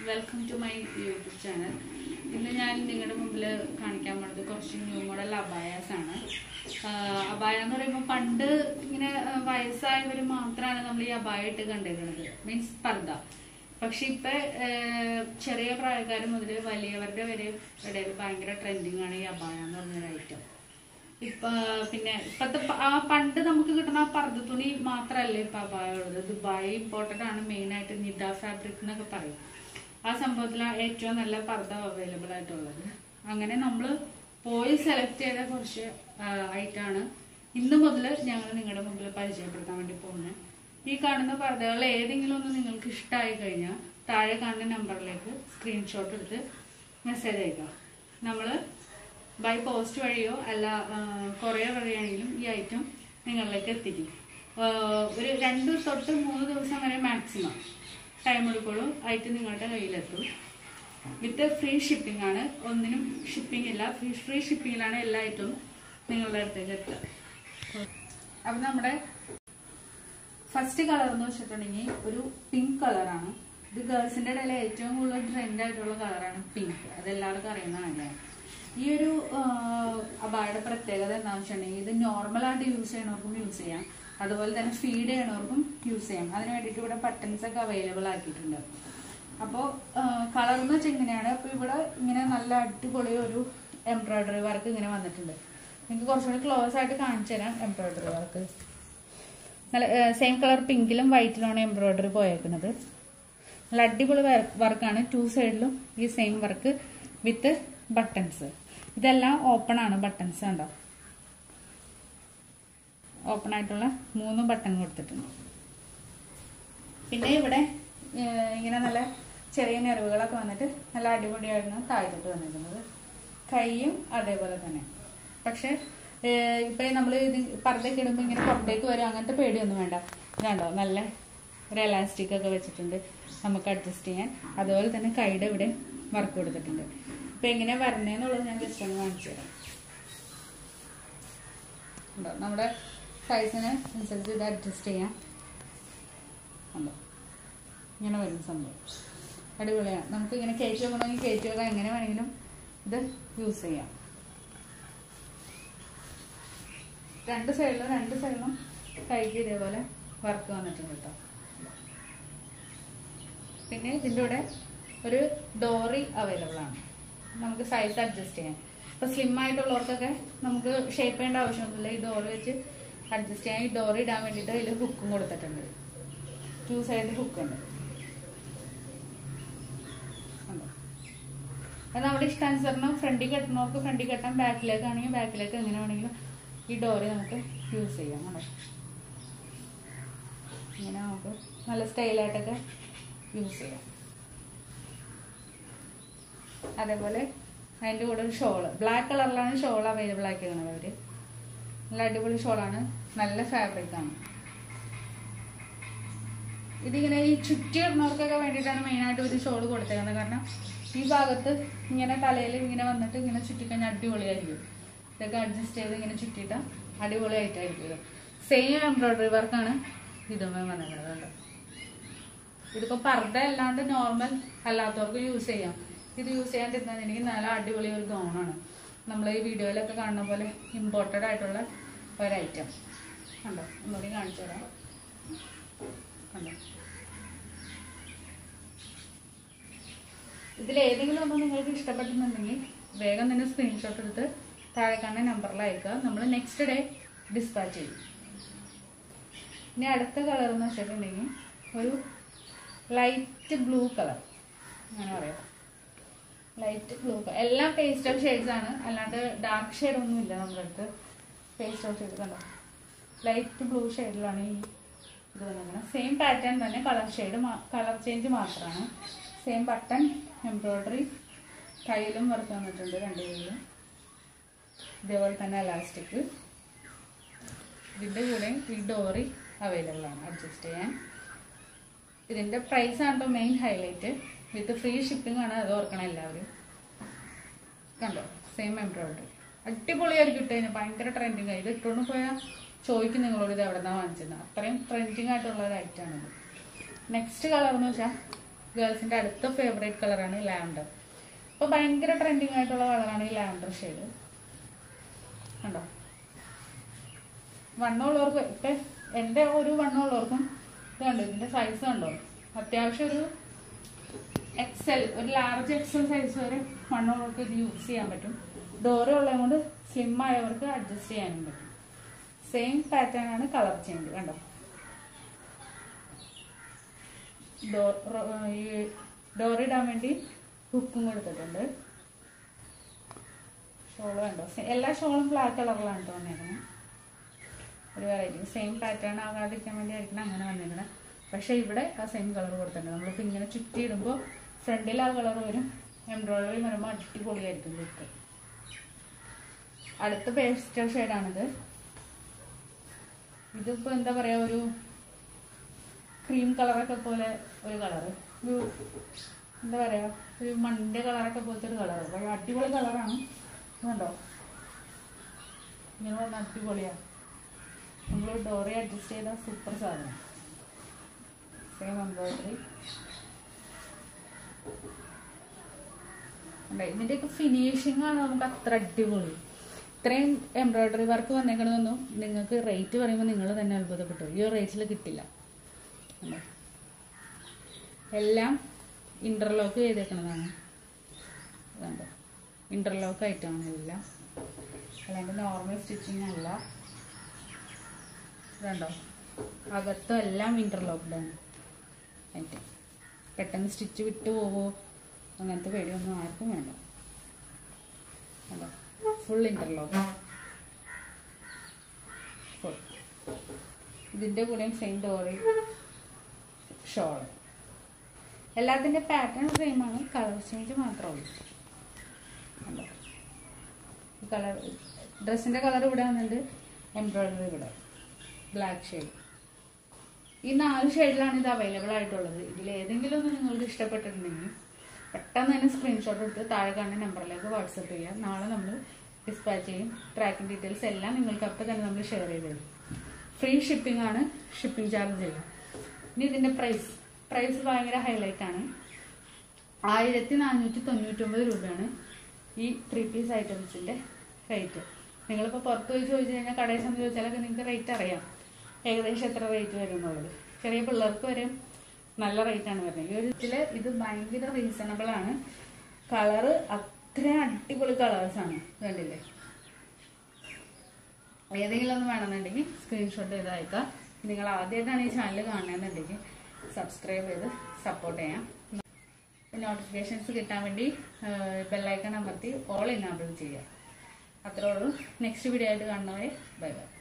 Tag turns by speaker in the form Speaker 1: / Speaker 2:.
Speaker 1: Welcome to my YouTube channel ഇന്ന് ഞാൻ നിങ്ങളുടെ മുമ്പിൽ കാണിക്കാൻ പോണത് കുറച്ച് ന്യൂ മോഡൽ അബായാസ് ആണ് ആഹ് അബായ എന്ന് പറയുമ്പോൾ പണ്ട് ഇങ്ങനെ ആഹ് വയസ്സായവർ മാത്രമാണ് നമ്മൾ ഈ അബായ ഇട്ട് കണ്ടിരുന്നത് മീൻസ് പർദ്ദ പക്ഷെ ഇപ്പൊ ആഹ് ചെറിയ പ്രായക്കാർ മുതൽ വലിയവരുടെ വരെ ഇടയിൽ ഭയങ്കര ട്രെൻഡിങ് ആണ് ഈ അബായ എന്ന് പറഞ്ഞൊരു ഐറ്റം ഇപ്പൊ പിന്നെ ഇപ്പത്തെ പ- ആ പണ്ട് നമുക്ക് കിട്ടുന്ന ആ പർദ്ദ തുണി മാത്രല്ല ഇപ്പൊ അബായ ഉള്ളത് ദുബായ് ഇമ്പോർട്ടഡ് ആണ് മെയിൻ ആയിട്ട് നിദ ഫാബ്രിക് എന്നൊക്കെ പറയും ആ സംഭവത്തിലാണ് ഏറ്റവും നല്ല പർദ്ദ അവൈലബിൾ ആയിട്ടുള്ളത് അങ്ങനെ നമ്മൾ പോയി സെലക്ട് ചെയ്ത കുറച്ച് ഐറ്റാണ് ഇന്ന് മുതൽ ഞങ്ങൾ നിങ്ങളുടെ മുമ്പിൽ പരിചയപ്പെടുത്താൻ വേണ്ടി പോകുന്നത് ഈ കാണുന്ന പർദ്ദകൾ ഏതെങ്കിലും ഒന്ന് നിങ്ങൾക്ക് ഇഷ്ടമായി കഴിഞ്ഞാൽ താഴെ കാണുന്ന നമ്പറിലേക്ക് സ്ക്രീൻഷോട്ട് എടുത്ത് മെസ്സേജ് അയക്കാം നമ്മൾ ബൈ പോസ്റ്റ് വഴിയോ അല്ല കൊറിയർ വഴിയാണെങ്കിലും ഈ ഐറ്റം നിങ്ങളിലേക്ക് എത്തിക്കും ആ, ഒരു രണ്ട് തൊട്ട് മൂന്ന് ദിവസം വരെ മാക്സിമം ടൈം എടുക്കുള്ളൂ ഐറ്റം നിങ്ങളുടെ കയ്യിലെത്തും വിത്ത് ഫ്രീ ഷിപ്പിംഗ് ആണ് ഒന്നിനും ഷിപ്പിംഗ് ഇല്ല ഫ്രീ ഫ്രീ ഷിപ്പിങ്ങിലാണ് എല്ലാ ഐറ്റവും നിങ്ങളുടെ അടുത്തേക്ക് എത്തുക അപ്പം നമ്മുടെ ഫസ്റ്റ് കളർ എന്ന് വെച്ചിട്ടുണ്ടെങ്കിൽ ഒരു പിങ്ക് കളറാണ് ഇത് ഗേൾസിന്റെ ഇടയിൽ ഏറ്റവും കൂടുതൽ ട്രെൻഡ് ആയിട്ടുള്ള കളറാണ് പിങ്ക് അതെല്ലാവർക്കും അറിയുന്ന കാര്യമാണ് ഈ ഒരു അബായുടെ പ്രത്യേകത എന്താണെന്ന് വെച്ചിട്ടുണ്ടെങ്കിൽ ഇത് നോർമൽ ആയിട്ട് യൂസ് ചെയ്യണവർക്കും യൂസ് ചെയ്യാം അതുപോലെ തന്നെ ഫീഡ് ചെയ്യണവർക്കും യൂസ് ചെയ്യാം അതിന് വേണ്ടിയിട്ട് ഇവിടെ ബട്ടൺസ് ഒക്കെ അവൈലബിൾ ആക്കിയിട്ടുണ്ട് അപ്പോൾ കളർ എന്ന് വെച്ചാൽ ഇങ്ങനെയാണ് അപ്പോൾ ഇവിടെ ഇങ്ങനെ നല്ല അടിപൊളി ഒരു എംബ്രോയിഡറി വർക്ക് ഇങ്ങനെ വന്നിട്ടുണ്ട് നിങ്ങൾക്ക് കുറച്ചുകൂടി ക്ലോസ് ആയിട്ട് കാണിച്ചു തരാം എംബ്രോയിഡറി വർക്ക് നല്ല സെയിം കളർ പിങ്കിലും വൈറ്റിലുമാണ് എംബ്രോയിഡറി പോയേക്കുന്നത് നല്ല അടിപൊളി വർക്കാണ് ടു സൈഡിലും ഈ സെയിം വർക്ക് വിത്ത് ബട്ടൺസ് ഇതെല്ലാം ഓപ്പൺ ആണ് ബട്ടൺസ് കണ്ടോ ഓപ്പൺ ആയിട്ടുള്ള മൂന്ന് ബട്ടൺ കൊടുത്തിട്ടുണ്ട് പിന്നെ ഇവിടെ ഏഹ്, ഇങ്ങനെ നല്ല ചെറിയ നെറിവുകളൊക്കെ വന്നിട്ട് നല്ല അടിപൊളിയായിരുന്നു താഴ്ത്തിട്ട് വന്നിരുന്നത് കൈയും അതേപോലെ തന്നെ പക്ഷെ ഏഹ്, ഇപ്പൊ നമ്മൾ ഇത് പർദ്ദയൊക്കെ ഇടുമ്പോൾ ഇങ്ങനെ പുറത്തേക്ക് വരും അങ്ങനത്തെ പേടിയൊന്നും വേണ്ട ഇതുണ്ടോ നല്ല ഒരു എലാസ്റ്റിക് ഒക്കെ വെച്ചിട്ടുണ്ട് നമുക്ക് അഡ്ജസ്റ്റ് ചെയ്യാൻ അതുപോലെ തന്നെ കൈയുടെ ഇവിടെ വർക്ക് കൊടുത്തിട്ടുണ്ട് ഇപ്പൊ എങ്ങനെ വരണേന്നുള്ളത് ഞാൻ ജസ്റ്റ് ഒന്ന് കാണിച്ചു തരാം ഉണ്ടോ നമ്മുടെ സൈസിന് അനുസരിച്ച് ഇത് അഡ്ജസ്റ്റ് ചെയ്യാം ഉണ്ടോ ഇങ്ങനെ വരുന്ന സംഭവം അടിപൊളിയാണ് നമുക്ക് ഇങ്ങനെ കയറ്റി വെക്കണമെങ്കിൽ കയറ്റി വെക്കാം എങ്ങനെ വേണമെങ്കിലും ഇത് യൂസ് ചെയ്യാം രണ്ട് സൈഡിലും രണ്ട് സൈഡിലും കൈക്ക് ഇതേപോലെ വർക്ക് വന്നിട്ടുണ്ട് കേട്ടോ പിന്നെ ഇതിൻ്റെ കൂടെ ഒരു ഡോറി അവൈലബിൾ ആണ് നമുക്ക് സൈസ് അഡ്ജസ്റ്റ് ചെയ്യാൻ ഇപ്പൊ സ്ലിം ആയിട്ടുള്ളവർക്കൊക്കെ നമുക്ക് ഷേപ്പ് ചെയ്യേണ്ട ആവശ്യമൊന്നുമില്ല ഈ ഡോറി വെച്ച് അഡ്ജസ്റ്റ് ചെയ്യാൻ ഈ ഡോറി ഇടാൻ വേണ്ടിയിട്ട് അതിൽ ഹുക്കും കൊടുത്തിട്ടുണ്ട് ടു സൈഡ് ഹുക്ക് ഉണ്ട് കണ്ടോ? അത് നമ്മുടെ ഇഷ്ടാനുസരണം ഫ്രണ്ടിൽ കെട്ടണവർക്ക് ഫ്രണ്ടിൽ കെട്ടാം ബാക്കിലേക്ക് ആണെങ്കിൽ ബാക്കിലേക്ക് എങ്ങനെ വേണമെങ്കിലും ഈ ഡോറി നമുക്ക് യൂസ് ചെയ്യാം കണ്ടോ ഇങ്ങനെ നമുക്ക് നല്ല സ്റ്റൈലായിട്ടൊക്കെ യൂസ് ചെയ്യാം അതേപോലെ അതിൻ്റെ കൂടെ ഒരു ഷോള് ബ്ലാക്ക് കളറിലാണ് ഷോൾ അവൈലബിൾ ആക്കിയിരുന്നത് അവര് നല്ല അടിപൊളി ഷോളാണ് നല്ല ഫാബ്രിക് ആണ് ഇതിങ്ങനെ ഈ ചുറ്റി ഇടുന്നവർക്കൊക്കെ വേണ്ടിയിട്ടാണ് മെയിനായിട്ട് ഒരു ഷോൾ കൊടുത്തേക്കുന്നത് കാരണം ഈ ഭാഗത്ത് ഇങ്ങനെ തലയിൽ ഇങ്ങനെ വന്നിട്ട് ഇങ്ങനെ ചുറ്റിക്കഴിഞ്ഞാൽ അടിപൊളിയായിരിക്കും ഇതൊക്കെ അഡ്ജസ്റ്റ് ചെയ്ത് ഇങ്ങനെ ചുറ്റിയിട്ട് അടിപൊളിയായിട്ടായിരിക്കും ഇത് സെയിം എംബ്രോയിഡറി വർക്കാണ് ഇതുമേ വന്നിട്ടുള്ളത് ഇതിപ്പോ പർദ്ദ അല്ലാണ്ട് നോർമൽ അല്ലാത്തവർക്ക് യൂസ് ചെയ്യാം ഇത് യൂസ് ചെയ്യാണ്ടിരുന്നെങ്കിൽ നല്ല അടിപൊളി ഒരു ഗൗണാണ് നമ്മൾ ഈ വീഡിയോയിലൊക്കെ കാണുന്ന പോലെ ഇമ്പോർട്ടഡ് ആയിട്ടുള്ള ഒരു ഐറ്റം കണ്ടോ ഒന്നുകൂടി കാണിച്ചു തരാം കണ്ടോ ഇതിൽ ഏതെങ്കിലും ഒന്ന് നിങ്ങൾക്ക് ഇഷ്ടപ്പെട്ടുന്നുണ്ടെങ്കിൽ വേഗം തന്നെ സ്ക്രീൻഷോട്ട് എടുത്ത് താഴെ കാണുന്ന നമ്പറിൽ അയക്കുക നമ്മൾ നെക്സ്റ്റ് ഡേ ഡിസ്പാച്ച് ചെയ്യും ഇനി അടുത്ത കളർ എന്ന് വെച്ചിട്ടുണ്ടെങ്കിൽ ഒരു ലൈറ്റ് ബ്ലൂ കളർ അങ്ങനെ പറയാം ലൈറ്റ് ബ്ലൂ കളർ എല്ലാം പേസ്റ്റൽ ഷെയ്ഡ്സ് ആണ് അല്ലാണ്ട് ഡാർക്ക് ഷെയ്ഡ് ഒന്നും ഇല്ല നമ്മുടെ അടുത്ത് പേസ്റ്റൽ ഷെയ്ഡ് കണ്ടോ ലൈറ്റ് ബ്ലൂ ഷെയ്ഡിലാണ് ഈ ഇത് വന്നിരിക്കുന്നത് സെയിം പാറ്റേൺ തന്നെ കളർ ഷെയ്ഡ് കളർ ചേഞ്ച് മാത്രമാണ് സെയിം ബട്ടൺ എംബ്രോയിഡറി കയ്യിലും വർക്ക് വന്നിട്ടുണ്ട് രണ്ട് കയ്യിലും ഇതേപോലെ തന്നെ എലാസ്റ്റിക് ഇതിൻ്റെ കൂടെ ഈ ഡോറി അവൈലബിൾ ആണ് അഡ്ജസ്റ്റ് ചെയ്യാൻ ഇതിന്റെ പ്രൈസ് ആണ് main highlight with free shipping ആണ് അത് ഓർക്കണം എല്ലാവരും കണ്ടോ സെയിം എംബ്രോയിഡറി അടിപൊളിയായിരിക്കും ഇട്ട് കഴിഞ്ഞാൽ ഭയങ്കര ട്രെൻഡിങ് ആയി ഇത് ഇട്ടുകൊണ്ട് പോയാൽ ചോദിക്കും നിങ്ങളോട് ഇത് എവിടെ നിന്നാണ് വാങ്ങിച്ചത് അത്രയും ട്രെൻഡിങ് ആയിട്ടുള്ള ഒരു ഐറ്റം ആണിത് നെക്സ്റ്റ് കളർ എന്ന് വെച്ചാൽ ഗേൾസിന്റെ അടുത്ത ഫേവറേറ്റ് കളറാണ് ലാവൻഡർ ഇപ്പൊ ഭയങ്കര ട്രെൻഡിങ് ആയിട്ടുള്ള കളറാണ് ഈ ലാവൻഡർ ഷെയ്ഡ് കണ്ടോ വണ്ണമുള്ളവർക്ക് ഇപ്പൊ എന്റെ ഒരു വണ്ണമുള്ളവർക്കും ഇത് കണ്ടോ ഇതിന്റെ സൈസ് കണ്ടോ അത്യാവശ്യം ഒരു എക്സൽ ഒരു ലാർജ് എക്സൽ സൈസ് വരെ വണ്ണമുള്ളവർക്ക് ഇത് യൂസ് ചെയ്യാൻ പറ്റും ഡോറ് ഉള്ളത് കൊണ്ട് സ്ലിം ആയവർക്ക് അഡ്ജസ്റ്റ് ചെയ്യാനും പറ്റും സെയിം പാറ്റേൺ ആണ് കളർ ചേഞ്ച് കണ്ടോ ഡോർ ഈ ഡോർ ഇടാൻ വേണ്ടി ഹുക്കും കൊടുത്തിട്ടുണ്ട് ഷോള് കണ്ടോ സെ- എല്ലാ ഷോളും ബ്ലാക്ക് കളറിലാണ് കേട്ടോ വന്നേക്കുന്നത് ഒരു വെറൈറ്റി സെയിം പാറ്റേൺ ആകാതിരിക്കാൻ വേണ്ടി ആയിരിക്കണം അങ്ങനെ വന്നിരിക്കണം പക്ഷെ ഇവിടെ ആ സെയിം കളർ കൊടുത്തിട്ടുണ്ട് നമ്മളിപ്പോൾ ഇങ്ങനെ ചുറ്റി ഇടുമ്പോൾ ഫ്രണ്ടിൽ ആ കളർ വരും എംബ്രോയിഡറി വരുമ്പോൾ അടിപൊളിയായിരിക്കും ലുക്ക് അടുത്ത പേസ്റ്റൽ ഷെയ്ഡാണിത് ഇതിപ്പോൾ എന്താ പറയാ ഒരു ക്രീം കളറൊക്കെ പോലെ ഒരു കളറ് ഒരു എന്താ പറയാ ഒരു മണ്ണിന്റെ കളറൊക്കെ പോലത്തെ ഒരു കളർ അടിപൊളി കളറാണ് കണ്ടോ ഇങ്ങനെ പറഞ്ഞ അടിപൊളിയാ നമ്മൾ ഡോറി അഡ്ജസ്റ്റ് ചെയ്ത സൂപ്പർ സാധനം സെയിം എംബ്രോയിഡറി ഇതിന്റെയൊക്കെ ഫിനിഷിംഗ് ആണ് നമുക്ക് അത്ര അടിപൊളി ഇത്രയും എംബ്രോയിഡറി വർക്ക് വന്നേക്കണമെന്നും നിങ്ങൾക്ക് റേറ്റ് പറയുമ്പോൾ നിങ്ങൾ തന്നെ അത്ഭുതപ്പെട്ടു ഈ റേറ്റിൽ കിട്ടില്ല കണ്ടോ? എല്ലാം ഇന്റർലോക്ക് ചെയ്തേക്കണതാണ് കണ്ടോ ഇന്റർലോക്ക് ആയിട്ടാണ് എല്ലാം അല്ലാണ്ട് നോർമൽ സ്റ്റിച്ചിങ് അല്ല ഇതുണ്ടോ അകത്തും എല്ലാം ഇന്റർലോക്ക്ഡ് ആണ് ആയിട്ട് പെട്ടെന്ന് സ്റ്റിച്ച് വിട്ടു പോവോ അങ്ങനത്തെ പേടിയൊന്നും ആർക്കും വേണ്ട കണ്ടോ ഫുൾ ഇന്റർലോക്ക് ഫുൾ ഇതിന്റെ കൂടെയും സെയിം ഡോറി ഷോൾ എല്ലാത്തിന്റെ പാറ്റേൺ സെയിം ആണ് കളർ ചേഞ്ച് മാത്രമേ ഉള്ളൂ കണ്ടോ കളർ ഡ്രസ്സിന്റെ കളർ ഇവിടെ വന്നിട്ട് എംബ്രോയിഡറി ഇവിടെ ബ്ലാക്ക് ഷെയ്ഡ് ഈ നാല് ഷെയ്ഡിലാണ് ഇത് അവൈലബിൾ ആയിട്ടുള്ളത് ഇതിൽ ഏതെങ്കിലും ഒന്ന് നിങ്ങൾക്ക് ഇഷ്ടപ്പെട്ടിട്ടുണ്ടെങ്കിൽ പെട്ടെന്ന് തന്നെ സ്ക്രീൻഷോട്ട് എടുത്ത് താഴെ കാണുന്ന നമ്പറിലേക്ക് വാട്സപ്പ് ചെയ്യാം നാളെ നമ്മൾ ഡിസ്പാച്ച് ചെയ്യും ട്രാക്കിംഗ് ഡീറ്റെയിൽസ് എല്ലാം നിങ്ങൾക്ക് അപ്പം തന്നെ നമ്മൾ ഷെയർ ചെയ്ത് തരും ഫ്രീ ഷിപ്പിംഗ് ആണ് ഷിപ്പിംഗ് ചാർജ് ഇല്ല ഇനി ഇതിന്റെ പ്രൈസ് പ്രൈസ് ഭയങ്കര ഹൈലൈറ്റ് ആണ് ആയിരത്തി നാനൂറ്റി തൊണ്ണൂറ്റൊമ്പത് രൂപയാണ് ഈ ത്രീ പീസ് ഐറ്റംസിന്റെ റേറ്റ് നിങ്ങളിപ്പോൾ പുറത്ത് പോയി ചോദിച്ചു കഴിഞ്ഞാൽ കടയിൽ ചെന്ന് ചോദിച്ചാലൊക്കെ നിങ്ങൾക്ക് റേറ്റ് അറിയാം ഏകദേശം എത്ര റേറ്റ് വരും എന്നുള്ളത് ചെറിയ പിള്ളേർക്ക് വരെ നല്ല റേറ്റ് ആണ് വരുന്നത് ഈ ഒരു ഇതില് ഇത് ഭയങ്കര റീസണബിൾ ആണ് കളറ് അത്രയും അടിപൊളി കളേഴ്സ് ആണ് കണ്ടില്ലേ ഏതെങ്കിലും ഒന്ന് വേണമെന്നുണ്ടെങ്കിൽ സ്ക്രീൻഷോട്ട് ചെയ്ത് അയക്കാം നിങ്ങൾ ആദ്യമായിട്ടാണ് ഈ ചാനൽ കാണുന്നതെന്നുണ്ടെങ്കിൽ സബ്സ്ക്രൈബ് ചെയ്ത് സപ്പോർട്ട് ചെയ്യാം നോട്ടിഫിക്കേഷൻസ് കിട്ടാൻ വേണ്ടി ബെല്ലൈക്കൺ അമർത്തി ഓൾ ഇനാബിൾ ചെയ്യുക അത്രേ ഉള്ളൂ നെക്സ്റ്റ് വീഡിയോ ആയിട്ട് കാണുന്നവരെ ബൈ ബൈ